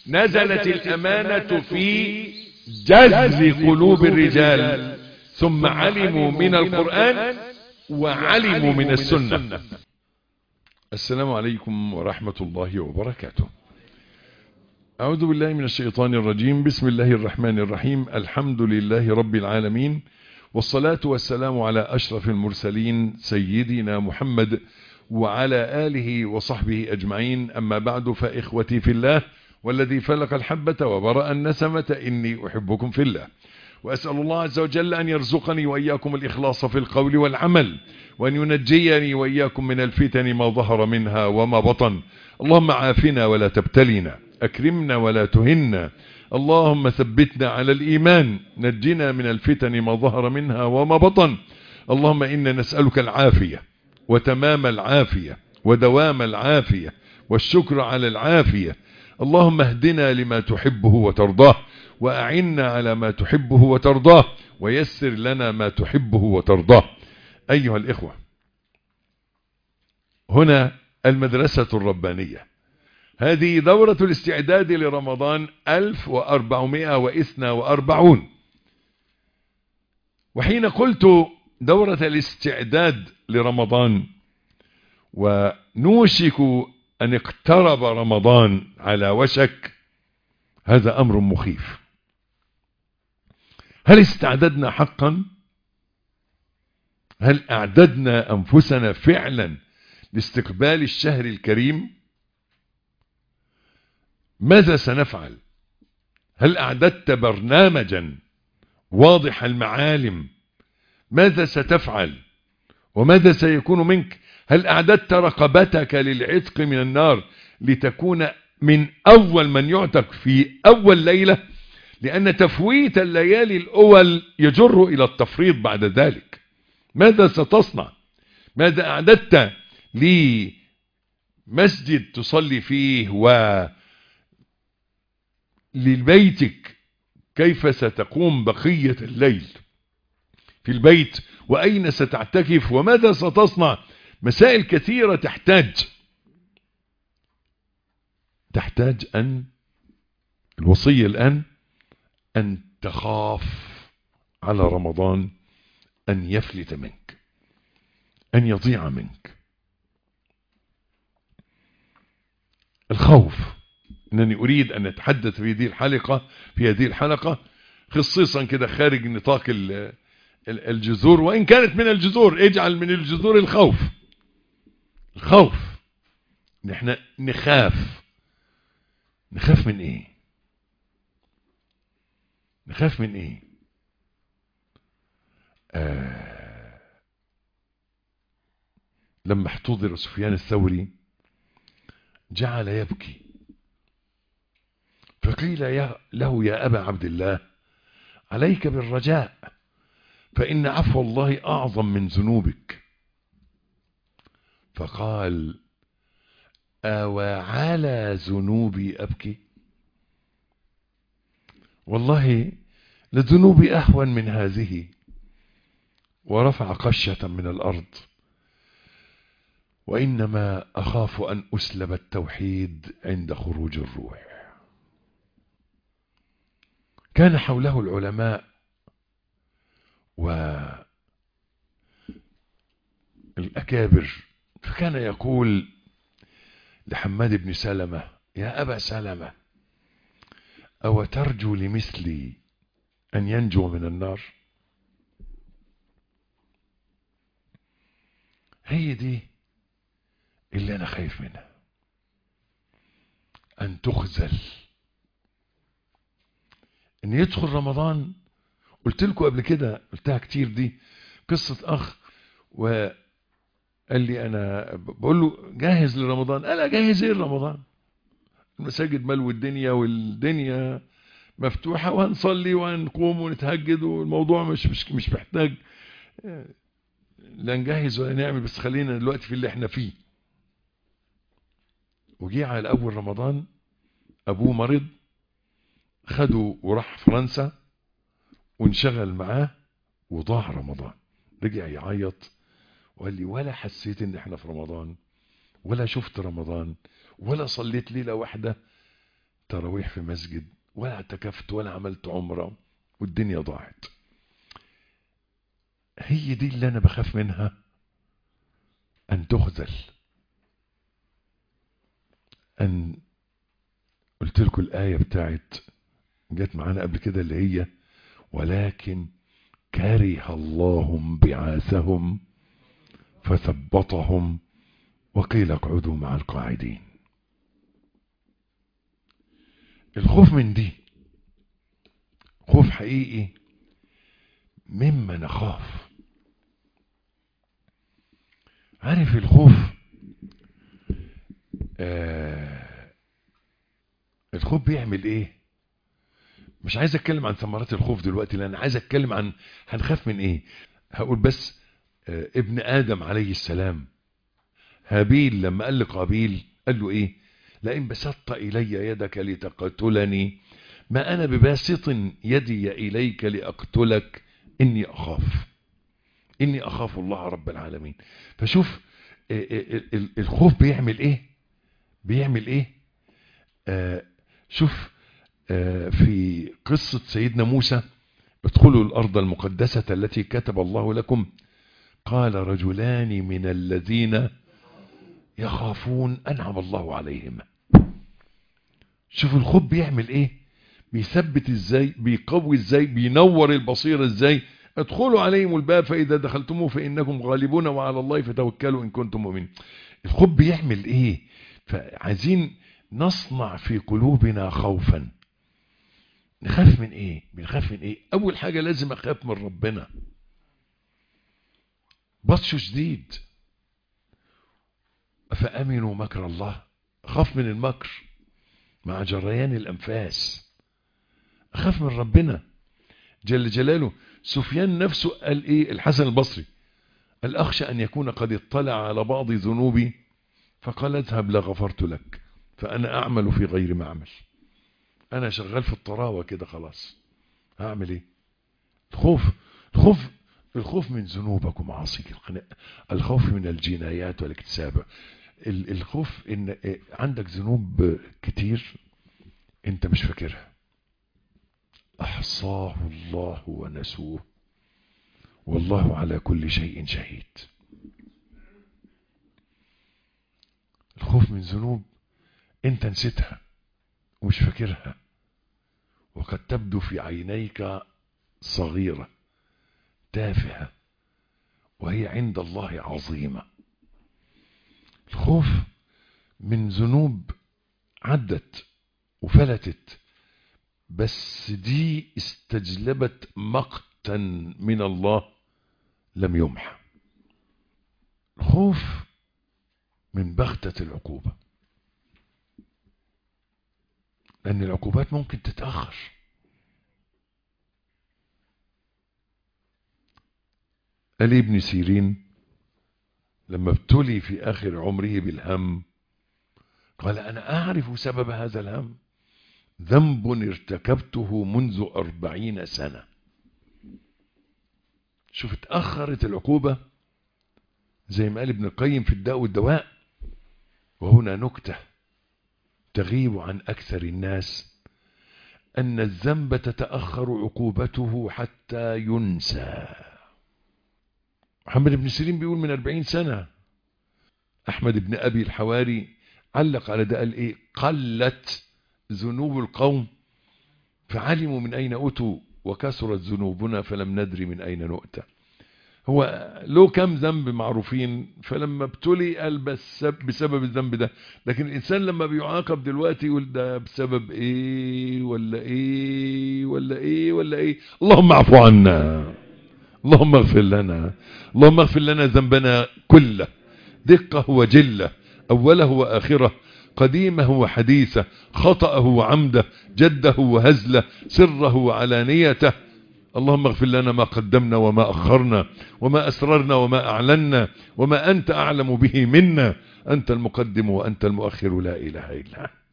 نزلت الأمانة في جذب قلوب الرجال ثم علموا من القرآن وعلموا من السنة السلام عليكم ورحمة الله وبركاته أعوذ بالله من الشيطان الرجيم بسم الله الرحمن الرحيم الحمد لله رب العالمين والصلاة والسلام على أشرف المرسلين سيدنا محمد وعلى آله وصحبه أجمعين أما بعد فإخوتي في الله والذي فلق الحبة وبرأ النسمة إني أحبكم في الله وأسأل الله عز وجل أن يرزقني وإياكم الإخلاص في القول والعمل وأن ينجيني وإياكم من الفتن ما ظهر منها وما بطن اللهم عافنا ولا تبتلنا أكرمنا ولا تهنا اللهم ثبتنا على الإيمان نجنا من الفتن ما ظهر منها وما بطن اللهم إنا نسألك العافية وتمام العافية ودوام العافية والشكر على العافية اللهم اهدنا لما تحبه وترضاه وأعنا على ما تحبه وترضاه ويسر لنا ما تحبه وترضاه أيها الإخوة هنا المدرسة الربانية هذه دورة الاستعداد لرمضان 1442 وحين قلت دورة الاستعداد لرمضان ونوشك أن اقترب رمضان على وشك هذا أمر مخيف هل استعددنا حقا هل أعددنا أنفسنا فعلا لاستقبال الشهر الكريم ماذا سنفعل هل أعددت برنامجا واضح المعالم ماذا ستفعل وماذا سيكون منك هل أعددت رقبتك للعتق من النار لتكون من أول من يعتق في أول ليلة لأن تفويت الليالي الأول يجر إلى التفريط بعد ذلك ماذا ستصنع ماذا أعددت لمسجد تصلي فيه و لبيتك كيف ستقوم بقية الليل في البيت وأين ستعتكف وماذا ستصنع مسائل كثيرة تحتاج تحتاج أن الوصية الآن أن تخاف على رمضان أن يفلت منك أن يضيع منك الخوف أنني أريد أن نتحدث في هذه الحلقة في هذه الحلقة خصيصا كده خارج نطاق الجذور وإن كانت من الجذور اجعل من الجذور الخوف الخوف نحن نخاف نخاف من ايه نخاف من ايه آه لما احتضر سفيان الثوري جعل يبكي فقيل يا له يا أبا عبد الله عليك بالرجاء فإن عفو الله أعظم من ذنوبك فقال أو على ذنوبي أبكي والله لذنوبي أهون من هذه ورفع قشة من الأرض وإنما أخاف أن أسلب التوحيد عند خروج الروح كان حوله العلماء والأكابر فكان يقول لحماد بن سلمة يا أبا سلمة أو ترجو لمثلي أن ينجو من النار هي دي اللي أنا خايف منها أن تخزل أن يدخل رمضان قلت لكم قبل كده قلتها كتير دي قصة أخ وقال لي أنا بقول له جاهز لرمضان قال جاهز إيه لرمضان المساجد ملو الدنيا والدنيا مفتوحة وهنصلي وهنقوم ونتهجد والموضوع مش مش مش محتاج لا نجهز ولا نعمل بس خلينا دلوقتي في اللي احنا فيه وجي على أول رمضان أبوه مرض خده وراح فرنسا وانشغل معاه وضاع رمضان رجع يعيط وقال لي ولا حسيت ان احنا في رمضان ولا شفت رمضان ولا صليت ليلة واحدة تراويح في مسجد ولا اعتكفت ولا عملت عمرة والدنيا ضاعت هي دي اللي انا بخاف منها ان تخذل ان قلت لكم الآية بتاعت جت معانا قبل كده اللي هي ولكن كره الله بعاثهم فثبطهم وقيل اقعدوا مع القاعدين الخوف من دي خوف حقيقي مما نخاف عارف الخوف آه الخوف بيعمل ايه مش عايز اتكلم عن ثمرات الخوف دلوقتي لان عايز اتكلم عن هنخاف من ايه هقول بس آه ابن ادم عليه السلام هابيل لما قال لقابيل قال له ايه لئن بسطت الي يدك لتقتلني ما انا بباسط يدي اليك لاقتلك اني اخاف اني اخاف الله رب العالمين فشوف الخوف بيعمل ايه بيعمل ايه آه شوف آه في قصة سيدنا موسى ادخلوا الارض المقدسة التي كتب الله لكم قال رجلان من الذين يخافون انعم الله عليهم شوف الخوف بيعمل ايه بيثبت ازاي بيقوي ازاي بينور البصيرة ازاي ادخلوا عليهم الباب فاذا دخلتموه فانكم غالبون وعلى الله فتوكلوا ان كنتم مؤمنين الخوف بيعمل ايه فعايزين نصنع في قلوبنا خوفا نخاف من ايه بنخاف من ايه اول حاجة لازم اخاف من ربنا بطشه شديد فامنوا مكر الله اخاف من المكر مع جريان الانفاس اخاف من ربنا جل جلاله سفيان نفسه قال ايه الحسن البصري قال اخشى ان يكون قد اطلع على بعض ذنوبي فقال اذهب لغفرت لك فانا اعمل في غير ما اعمل انا شغال في الطراوة كده خلاص هعمل ايه الخوف الخوف الخوف من ذنوبك ومعاصيك الخوف من الجنايات والاكتساب الخوف ان عندك ذنوب كتير انت مش فاكرها احصاه الله ونسوه والله على كل شيء شهيد الخوف من ذنوب انت نسيتها ومش فاكرها وقد تبدو في عينيك صغيرة تافهة وهي عند الله عظيمة الخوف من ذنوب عدت وفلتت بس دي استجلبت مقتا من الله لم يمحى الخوف من بغتة العقوبة لأن العقوبات ممكن تتأخر قال ابن سيرين لما ابتلي في آخر عمره بالهم قال أنا أعرف سبب هذا الهم ذنب ارتكبته منذ أربعين سنة شوف اتأخرت العقوبة زي ما قال ابن القيم في الداء والدواء وهنا نكتة تغيب عن أكثر الناس أن الذنب تتأخر عقوبته حتى ينسى محمد بن سيرين بيقول من أربعين سنة أحمد بن أبي الحواري علق على ده قال إيه قلت ذنوب القوم فعلموا من أين أتوا وكثرت ذنوبنا فلم ندري من أين نؤتى هو له كم ذنب معروفين فلما ابتلي قال بس بسبب الذنب ده لكن الإنسان لما بيعاقب دلوقتي يقول ده بسبب إيه ولا إيه ولا إيه ولا إيه اللهم اعفو عنا اللهم اغفر لنا اللهم اغفر لنا ذنبنا كله دقه وجله أوله وآخره قديمه وحديثه خطأه وعمده جده وهزله سره وعلانيته اللهم اغفر لنا ما قدمنا وما أخرنا وما أسررنا وما أعلنا وما أنت أعلم به منا أنت المقدم وأنت المؤخر لا إله إلا أنت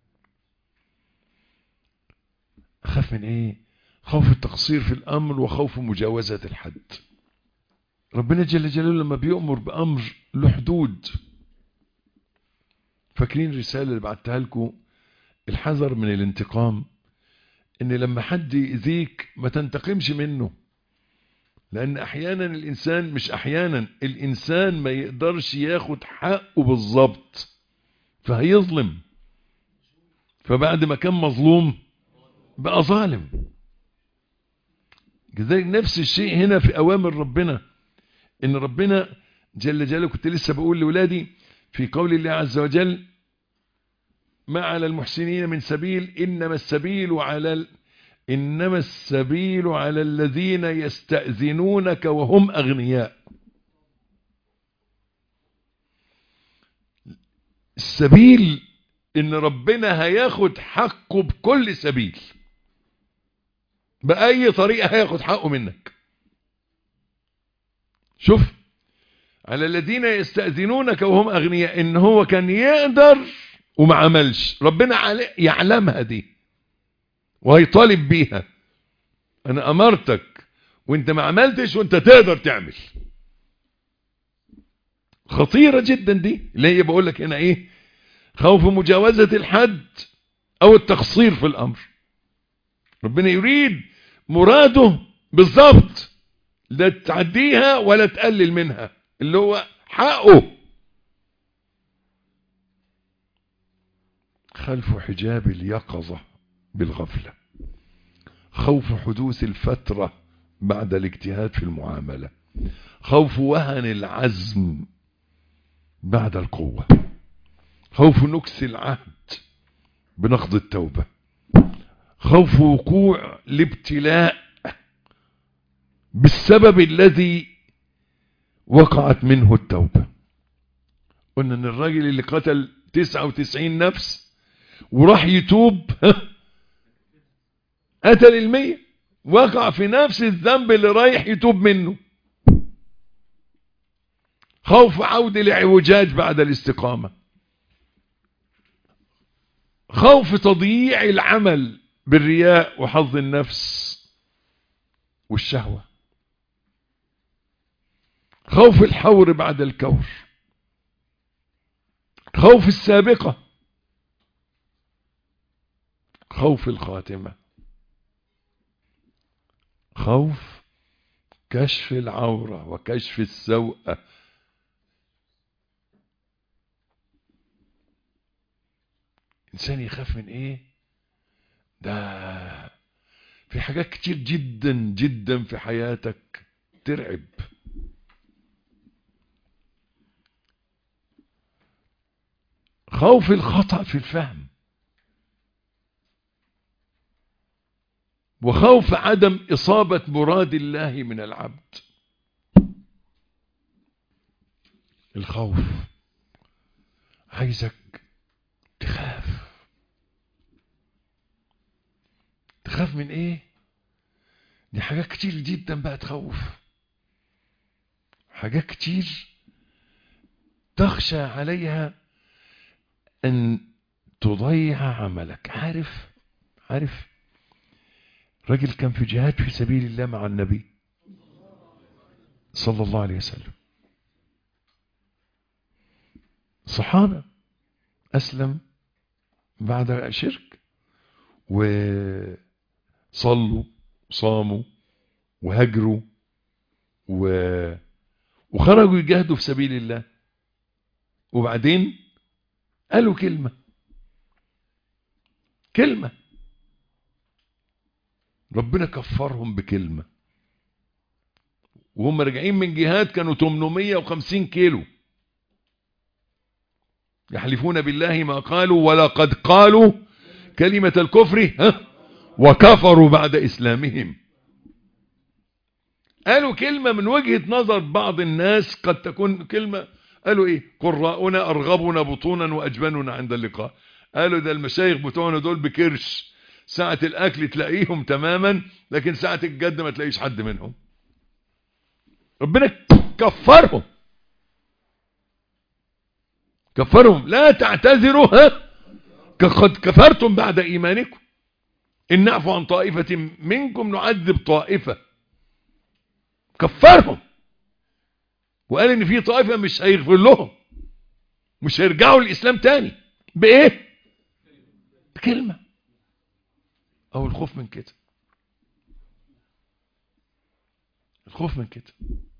أخاف من إيه خوف التقصير في الأمر وخوف مجاوزة الحد ربنا جل جلاله لما بيأمر بأمر له حدود فاكرين الرسالة اللي بعتها لكم الحذر من الانتقام ان لما حد يأذيك ما تنتقمش منه لان احيانا الانسان مش احيانا الانسان ما يقدرش ياخد حقه بالظبط فهيظلم فبعد ما كان مظلوم بقى ظالم كذلك نفس الشيء هنا في اوامر ربنا ان ربنا جل جلاله كنت لسه بقول لولادي في قول الله عز وجل ما على المحسنين من سبيل انما السبيل على ال... انما السبيل على الذين يستأذنونك وهم اغنياء السبيل ان ربنا هياخد حقه بكل سبيل بأي طريقة هياخد حقه منك شوف على الذين يستأذنونك وهم أغنياء إن هو كان يقدر وما عملش ربنا يعلمها دي وهيطالب بيها أنا أمرتك وانت ما عملتش وانت تقدر تعمل خطيرة جدا دي اللي هي بقول لك هنا ايه خوف مجاوزة الحد او التقصير في الامر ربنا يريد مراده بالظبط لا تعديها ولا تقلل منها اللي هو حقه خلف حجاب اليقظة بالغفلة خوف حدوث الفترة بعد الاجتهاد في المعاملة خوف وهن العزم بعد القوة خوف نكس العهد بنقض التوبة خوف وقوع الابتلاء بالسبب الذي وقعت منه التوبة قلنا ان الراجل اللي قتل 99 نفس وراح يتوب قتل المية وقع في نفس الذنب اللي رايح يتوب منه خوف عود الاعوجاج بعد الاستقامة خوف تضييع العمل بالرياء وحظ النفس والشهوة خوف الحور بعد الكور خوف السابقة خوف الخاتمة خوف كشف العورة وكشف السوءة إنسان يخاف من إيه ده في حاجات كتير جدا جدا في حياتك ترعب خوف الخطأ في الفهم وخوف عدم إصابة مراد الله من العبد الخوف عايزك تخاف تخاف من ايه دي حاجات كتير جدا بقى تخوف حاجات كتير تخشى عليها ان تضيع عملك عارف عارف راجل كان في جهاد في سبيل الله مع النبي صلى الله عليه وسلم صحابة أسلم بعد شرك وصلوا صاموا وهجروا و... وخرجوا يجاهدوا في سبيل الله وبعدين قالوا كلمة كلمة ربنا كفرهم بكلمة وهم راجعين من جهاد كانوا 850 كيلو يحلفون بالله ما قالوا ولقد قالوا كلمة الكفر ها وكفروا بعد إسلامهم قالوا كلمة من وجهة نظر بعض الناس قد تكون كلمة قالوا ايه قراؤنا ارغبنا بطونا واجبننا عند اللقاء قالوا ده المشايخ بتوعنا دول بكرش ساعة الاكل تلاقيهم تماما لكن ساعة الجد ما تلاقيش حد منهم ربنا كفرهم كفرهم لا تعتذروا ها قد كفرتم بعد ايمانكم ان نعفو عن طائفة منكم نعذب طائفة كفرهم وقال ان في طائفة مش هيغفر لهم مش هيرجعوا للاسلام تاني بايه كلمة او الخوف من كده الخوف من كده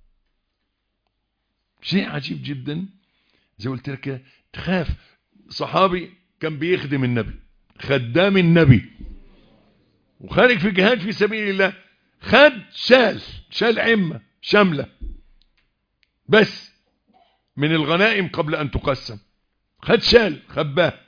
شيء عجيب جدا زي قلت لك كده، تخاف صحابي كان بيخدم النبي خدام النبي وخارج في جهاد في سبيل الله خد شال شال عمة شاملة بس من الغنائم قبل أن تقسم خد شال خباه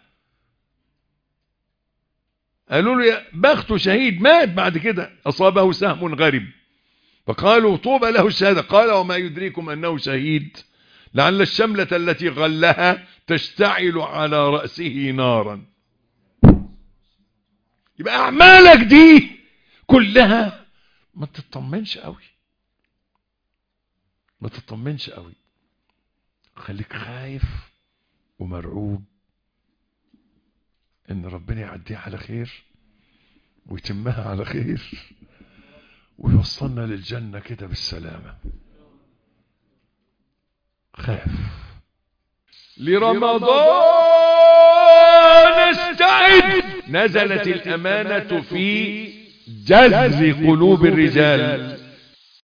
قالوا له يا بخته شهيد مات بعد كده أصابه سهم غريب فقالوا طوبى له الشهادة قال وما يدريكم أنه شهيد لعل الشملة التي غلها تشتعل على رأسه نارا يبقى أعمالك دي كلها ما تطمنش قوي ما تطمنش قوي خليك خايف ومرعوب ان ربنا يعديها على خير ويتمها على خير ويوصلنا للجنة كده بالسلامة خاف لرمضان استعد نزلت الأمانة في جذب قلوب الرجال